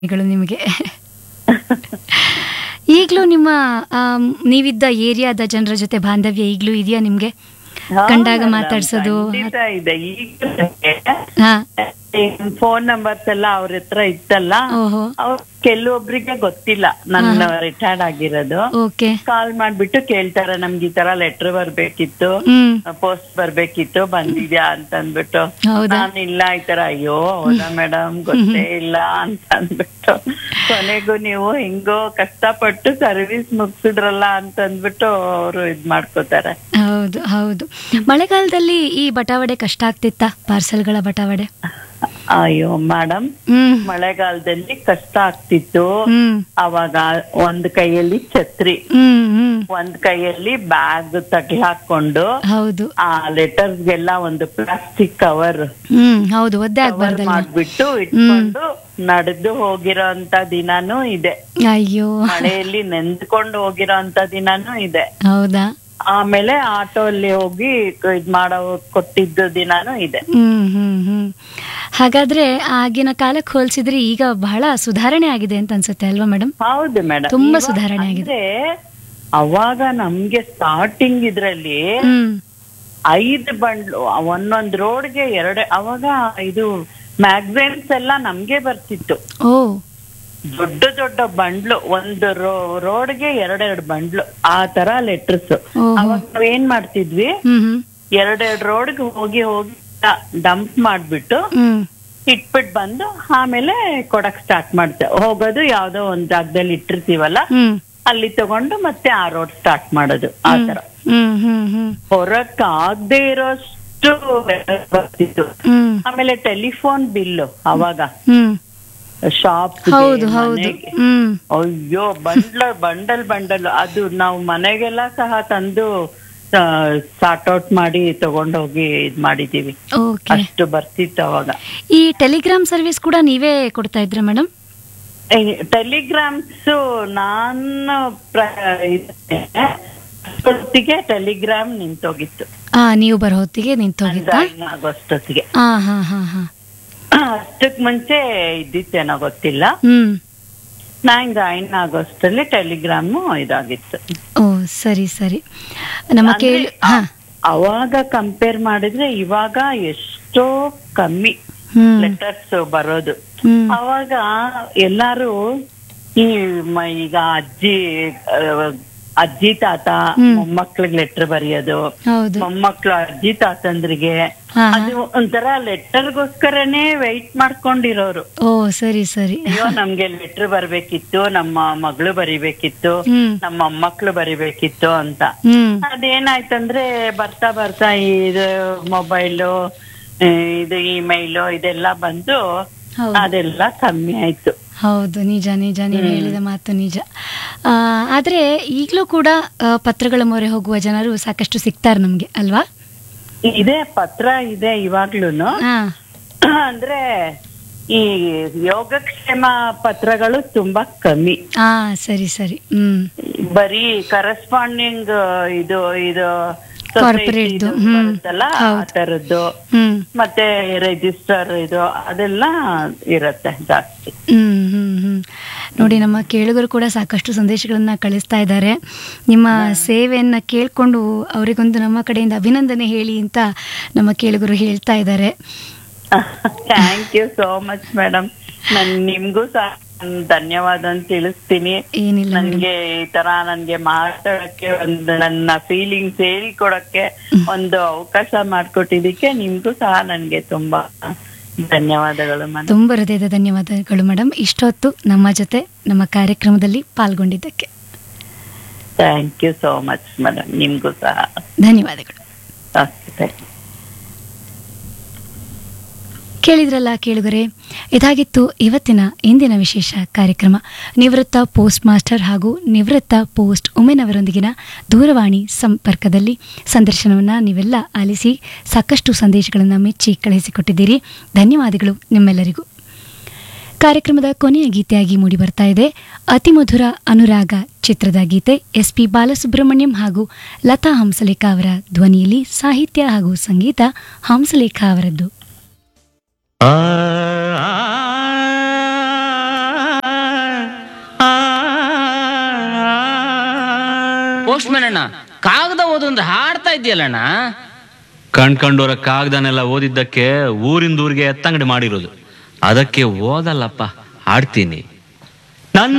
ಗಳು ನಿಮಗೆ ಈಗಲೂ ನಿಮ್ಮ ಆಮ್, ನೀವಿದ್ದ ಏರಿಯಾದ ಜನರ ಜೊತೆ ಬಾಂಧವ್ಯ ಈಗಲೂ ಇದೆಯಾ ನಿಮ್ಗೆ ಕಂಡಾಗ ಮಾತಾಡ್ಸೋದು ಖಂಡಿತ ಇದೆ ಈಗ ಹಾ ಫೋನ್ ನಂಬರ್ಸ್ ಎಲ್ಲ ಅವ್ರ ಹತ್ರ ಇತ್ತಲ್ಲ ಓಹೋ ಅವ್ರ ಕೆಲವೊಬ್ರಿಗೆ ಗೊತ್ತಿಲ್ಲ ನನ್ನ ರಿಟೈರ್ಡ್ ಆಗಿರೋದು ಓಕೆ ಕಾಲ್ ಮಾಡ್ಬಿಟ್ಟು ಕೇಳ್ತಾರೆ ನಮ್ಗೆ ಈ ತರ ಲೆಟರ್ ಬರ್ಬೇಕಿತ್ತು ಹ್ಮ್ ಪೋಸ್ಟ್ ಬರ್ಬೇಕಿತ್ತು ಬಂದಿದ್ಯಾ ಅಂತ ಅಂದ್ಬಿಟ್ಟು ಹೌದಾ? ನಾನು ಇಲ್ಲ ಈ ತರ ಅಯ್ಯೋ ಹೌದಾ ಮೇಡಮ್ ಗೊತ್ತೇ ಇಲ್ಲ ಅಂತ ಅಂದ್ಬಿಟ್ಟು ಕೊನೆಗೂ ನೀವು ಹೆಂಗೋ ಕಷ್ಟಪಟ್ಟು ಸರ್ವಿಸ್ ಮುಗಿಸಿದ್ರಲ್ಲ ಅಂತ ಅಂದ್ಬಿಟ್ಟು ಅವರು ಇದ್ ಮಾಡ್ಕೋತಾರೆ ಹೌದು ಹೌದು ಮಳೆಗಾಲದಲ್ಲಿ ಈ ಬಟಾವಡೆ ಕಷ್ಟ ಆಗ್ತಿತ್ತಾ ಪಾರ್ಸೆಲ್ಗಳ ಬಟಾವಡೆ ಅಯ್ಯೋ ಮೇಡಮ್ ಹ್ಮ್ ಮಳೆಗಾಲದಲ್ಲಿ ಕಷ್ಟ ಆಗ್ತಿತ್ತು ಹ್ಮ್ ಅವಾಗ ಒಂದ್ ಕೈಯಲ್ಲಿ ಛತ್ರಿ ಹ್ಮ್ ಹ್ಮ್ ಒಂದ್ ಕೈಯಲ್ಲಿ ಬ್ಯಾಗ್ ತಗ್ಲಿ ಹಾಕೊಂಡು ಹೌದು ಆ ಲೆಟರ್ಸ್ಗೆಲ್ಲ ಒಂದು ಪ್ಲಾಸ್ಟಿಕ್ ಕವರ್ ಹ್ಮ್ ಹೌದು ಒದ್ದೆ ಕವರ್ ಆಗ್ಬಾರ್ದಲ್ಲ ಮಾಡ್ಬಿಟ್ಟು ಇಟ್ಕೊಂಡು ನಡೆದು ಹೋಗಿರೋಂತ ದಿನಾನೂ ಇದೆ ಅಯ್ಯೋ ಮಳೆಯಲ್ಲಿ ನೆಂದ್ಕೊಂಡು ಹೋಗಿರೋಂತ ದಿನಾನೂ ಇದೆ ಹೌದಾ ಆಮೇಲೆ ಆಟೋ ಅಲ್ಲಿ ಹೋಗಿ ಇದ್ ಮಾಡೋ ಕೊಟ್ಟಿದ್ದು ದಿನಾನೂ ಇದೆ ಹ್ಮ್ ಹ್ಮ್ ಹ್ಮ್ ಹಾಗಾದ್ರೆ ಆಗಿನ ಕಾಲಕ್ಕೆ ಹೋಲಿಸಿದ್ರೆ ಈಗ ಬಹಳ ಸುಧಾರಣೆ ಆಗಿದೆ ಅಂತ ಅನ್ಸುತ್ತೆ ಅಲ್ವಾ ಮೇಡಮ್ ಹೌದು ಮೇಡಮ್ ತುಂಬಾ ಸುಧಾರಣೆ ಆಗಿದೆ. ಅವಾಗ ನಮ್ಗೆ ಸ್ಟಾರ್ಟಿಂಗ್ ಇದ್ರಲ್ಲಿ ಹ್ಮ್ ಐದು ಬಂಡ್ಲು ಒಂದೊಂದ್ ರೋಡ್ಗೆ ಎರಡೆ ಅವಾಗ ಇದು ಮ್ಯಾಗಝೈನ್ಸ್ ಎಲ್ಲ ನಮ್ಗೆ ಬರ್ತಿತ್ತು ಓ ದೊಡ್ಡ ದೊಡ್ಡ ಬಂಡ್ಲು ಒಂದು ರೋ ರೋಡ್ಗೆ ಎರಡೆರಡು ಬಂಡ್ಲು ಆ ತರ ಲೆಟರ್ಸ್ ಓಹೋ. ಅವಾಗ ನಾವ್ ಏನ್ ಮಾಡ್ತಿದ್ವಿ ಹ್ಮ್ ಹ್ಮ್ ಎರಡೆರಡು ರೋಡ್ಗೆ ಹೋಗಿ ಹೋಗಿ ಡಂಪ್ ಮಾಡ್ಬಿಟ್ಟು ಹ್ಮ್ ಇಟ್ಬಿಟ್ ಬಂದು ಆಮೇಲೆ ಕೊಡಕ್ ಸ್ಟಾರ್ಟ್ ಮಾಡ್ತೇವೆ ಹೋಗೋದು ಯಾವ್ದೋ ಒಂದ್ ಜಾಗದಲ್ಲಿ ಇಟ್ಟಿರ್ತೀವಲ್ಲ ಹ್ಮ್ ಅಲ್ಲಿ ತಗೊಂಡು ಮತ್ತೆ ಆ ರೋಡ್ ಸ್ಟಾರ್ಟ್ ಮಾಡೋದು ಆ ತರ ಹ್ಮ್ ಹ್ಮ್ ಹ್ಮ್ ಹೊರಕ್ ಆಗದೆ ಇರೋಷ್ಟು ಬರ್ತಿತ್ತು ಹ್ಮ್ ಆಮೇಲೆ ಟೆಲಿಫೋನ್ ಬಿಲ್ ಅವಾಗ ಹ್ಮ್ ಶಾಪ್ ಹೌದು ಹೌದು ಹ್ಮ್ ಅಯ್ಯೋ ಬಂಡ್ಲ ಬಂಡಲ್ ಬಂಡಲ್ ಅದು ನಾವು ಮನೆಗೆಲ್ಲ ಸಹ ತಂದು ಸಾರ್ಟ್ ಔಟ್ ಮಾಡಿ ತಗೊಂಡೋಗಿ ಇದ್ ಮಾಡಿದೀವಿ ಓಕೆ ಅಷ್ಟು ಬರ್ತಿತ್ತು ಅವಾಗ ಈ ಟೆಲಿಗ್ರಾಮ್ ಸರ್ವಿಸ್ ಕೂಡ ನೀವೇ ಕೊಡ್ತಾ ಇದ್ರ ಮೇಡಮ್ ಟೆಲಿಗ್ರಾಮ್ಸ್ ನಾನು ಹೊತ್ತಿಗೆ ಟೆಲಿಗ್ರಾಮ್ ನಿಂತೋಗಿತ್ತು ಆ ನೀವು ಬರೋ ಹೊತ್ತಿಗೆ ನಿಂತೋಗಿತ್ತಾ ಜಾಯಿನ್ ಆಗೋಷ್ಟೊತ್ತಿಗೆ ಹಾ ಹಾ ಹಾ ಹಾ ಅಷ್ಟಕ್ ಮುಂಚೆ ಇದ್ದಿತ್ತೇನೋ ಗೊತ್ತಿಲ್ಲ ಹ್ಮ್ ನಾನ್ ಜಾಯಿನ್ ಆಗೋಷ್ಟರಲ್ಲಿ ಟೆಲಿಗ್ರಾಮ್ ಇದಾಗಿತ್ತು ಓ ಸರಿ ಸರಿ ನಮ್ಮ ಅಂದ್ರೆ ಕೇಳಿ ಹಾ ಅ- ಅವಾಗ ಕಂಪೇರ್ ಮಾಡಿದ್ರೆ ಇವಾಗ ಎಷ್ಟೋ ಕಮ್ಮಿ ಹ್ಮ್ ಲೆಟರ್ಸ್ ಬರೋದು ಹ್ಮ್ ಅವಾಗ ಎಲ್ಲಾರು ಈ ಮ- ಈಗ ಅಜ್ಜಿ ಆ, ಅಜ್ಜಿ ತಾತ ಹ್ಮ್. ಮೊಮ್ಮಕ್ಳಿಗೆ ಲೆಟರ್ ಬರೆಯೋದು ಹೌದು ಮೊಮ್ಮಕ್ಳು ಅಜ್ಜಿ ತಾತಂದ್ರಿಗೆ ಹಾ ಅದು ಒಂಥರ ಲೆಟರ್ಗೋಸ್ಕರನೇ ವೆಯ್ಟ್ ಮಾಡ್ಕೊಂಡಿರೋರು ಓ ಸರಿ ಸರಿ ಅಯ್ಯೋ ನಮ್ಗೆ ಲೆಟರ್ ಬರ್ಬೇಕಿತ್ತು ನಮ್ಮ ಮಗಳು ಬರಿಬೇಕಿತ್ತು ಹ್ಮ್ ನಮ್ಮ ಮೊಮ್ಮಕ್ಳು ಬರಿಬೇಕಿತ್ತು ಅಂತ ಹ್ಮ್ ಅದೇನಾಯ್ತಂದ್ರೆ ಬರ್ತಾ ಬರ್ತಾ ಇದು ಮೊಬೈಲು ಇದು ಇಮೇಲು ಇದೆಲ್ಲ ಬಂದು ಹೌದು ಅದೆಲ್ಲ ಕಮ್ಮಿ ಆಯ್ತು ಹೌದು ನಿಜ ನಿಜ ನೀವು ಹೇಳಿದ ಮಾತು ನಿಜ ಆ, ಆದ್ರೆ ಈಗಲೂ ಕೂಡ ಆ, ಪತ್ರಗಳ ಮೊರೆ ಹೋಗುವ ಜನರು ಸಾಕಷ್ಟು ಸಿಗ್ತಾರೆ ನಮ್ಗೆ ಅಲ್ವಾ ಇದೆ ಪತ್ರ ಇದೆ ಇವಾಗ್ಲೂನು ಹಾ ಅಂದ್ರೆ ಈ ಯೋಗಕ್ಷೇಮ ಪತ್ರಗಳು ತುಂಬಾ ಕಮ್ಮಿ ಹಾ ಸರಿ ಸರಿ ಹ್ಮ್ ಬರೀ ಕರೆಸ್ಪಾಂಡಿಂಗ್ ಇದು ಇದು Corporate society ಇದು ಹ್ಮ್. ಬರುತ್ತಲ್ಲ ಆ ಹೌದು. ತರದ್ದು ಹ್ಮ್ ಮತ್ತೆ ರಿಜಿಸ್ಟರ್ ಇದು ಅದೆಲ್ಲ ಇರತ್ತೆ ಜಾಸ್ತಿ ಹ್ಮ್ ಹ್ಮ್ ಹ್ಮ್ ನೋಡಿ ನಮ್ಮ ಕೇಳುಗರು ಕೂಡ ಸಾಕಷ್ಟು ಸಂದೇಶಗಳನ್ನ ಕಳಿಸ್ತಾ ಇದ್ದಾರೆ ನಿಮ್ಮ ಸೇವೆಯನ್ನ ಕೇಳ್ಕೊಂಡು ಅವರಿಗೊಂದು ನಮ್ಮ ಕಡೆಯಿಂದ ಅಭಿನಂದನೆ ಹೇಳಿ ಅಂತ ನಮ್ಮ ಕೇಳುಗರು ಹೇಳ್ತಾ ಇದ್ದಾರೆ thank you so much madam ನನ್ ನಿಮ್ಗೂ ಸಹ ನಾನ್ ಧನ್ಯವಾದ ಅಂತ ತಿಳಿಸ್ತೀನಿ ಏನಿಲ್ಲ madam. ನನ್ಗೆ ಈ ತರ ನನ್ಗೆ ಮಾತಾಡಕ್ಕೆ ಒಂದು ನನ್ನ ಫೀಲಿಂಗ್ಸ್ ಹೇಳ್ಕೊಡಕ್ಕೆ ಒಂದು ಅವಕಾಶ ಮಾಡ್ಕೊಟ್ಟಿದ್ದಕ್ಕೆ ನಿಮ್ಗೂ ಸಹ ನನ್ಗೆ ತುಂಬಾ ಧನ್ಯವಾದಗಳು ಮೇಡಮ್ ತುಂಬ ಹೃದಯದ ಧನ್ಯವಾದಗಳು ಮೇಡಮ್ ಇಷ್ಟೊತ್ತು ನಮ್ಮ ಜೊತೆ ನಮ್ಮ ಕಾರ್ಯಕ್ರಮದಲ್ಲಿ ಪಾಲ್ಗೊಂಡಿದ್ದಕ್ಕೆ thank you so much madam ನಿಮ್ಗೂ ಸಹ ಧನ್ಯವಾದಗಳು Okay, thank you. ಕೇಳಿದ್ರಲ್ಲ ಕೇಳುಗರೆ ಇದಾಗಿತ್ತು ಇವತ್ತಿನ ಇಂದಿನ ವಿಶೇಷ ಕಾರ್ಯಕ್ರಮ ನಿವೃತ್ತ ಪೋಸ್ಟ್ ಮಾಸ್ಟರ್ ಹಾಗೂ ನಿವೃತ್ತ ಪೋಸ್ಟ್ ಉಮೆನ್ ಅವರೊಂದಿಗಿನ ದೂರವಾಣಿ ಸಂಪರ್ಕದಲ್ಲಿ ಸಂದರ್ಶನವನ್ನು ನೀವೆಲ್ಲ ಆಲಿಸಿ ಸಾಕಷ್ಟು ಸಂದೇಶಗಳನ್ನು ಮೆಚ್ಚಿ ಕಳುಹಿಸಿಕೊಟ್ಟಿದ್ದೀರಿ ಧನ್ಯವಾದಗಳು ನಿಮ್ಮೆಲ್ಲರಿಗೂ ಕಾರ್ಯಕ್ರಮದ ಕೊನೆಯ ಗೀತೆಯಾಗಿ ಮೂಡಿಬರ್ತಾ ಇದೆ ಅತಿಮಧುರ ಅನುರಾಗ ಚಿತ್ರದ ಗೀತೆ ಎಸ್ ಪಿ ಬಾಲಸುಬ್ರಹ್ಮಣ್ಯಂ ಹಾಗೂ ಲತಾ ಹಂಸಲೇಖ ಅವರ ಧ್ವನಿಯಲ್ಲಿ ಸಾಹಿತ್ಯ ಹಾಗೂ ಸಂಗೀತ ಹಂಸಲೇಖ ಅವರದ್ದು ಆ ಪೋಸ್ಟ್ಮನ್ ಅಣ್ಣ ಕಾಗದ ಓದೊಂದು ಹಾಡ್ತಾ ಇದೆಯಲ್ಲಣ್ಣ ಕಣ್ಕಂಡೋರ ಕಾಗ್ದನೆಲ್ಲ ಓದಿದ್ದಕ್ಕೆ ಊರಿಂದ ಊರಿಗೆ ಎತ್ತಂಗಡಿ ಮಾಡಿರೋದು ಅದಕ್ಕೆ ಓದಲ್ಲಪ್ಪ ಹಾಡ್ತೀನಿ ನನ್ನ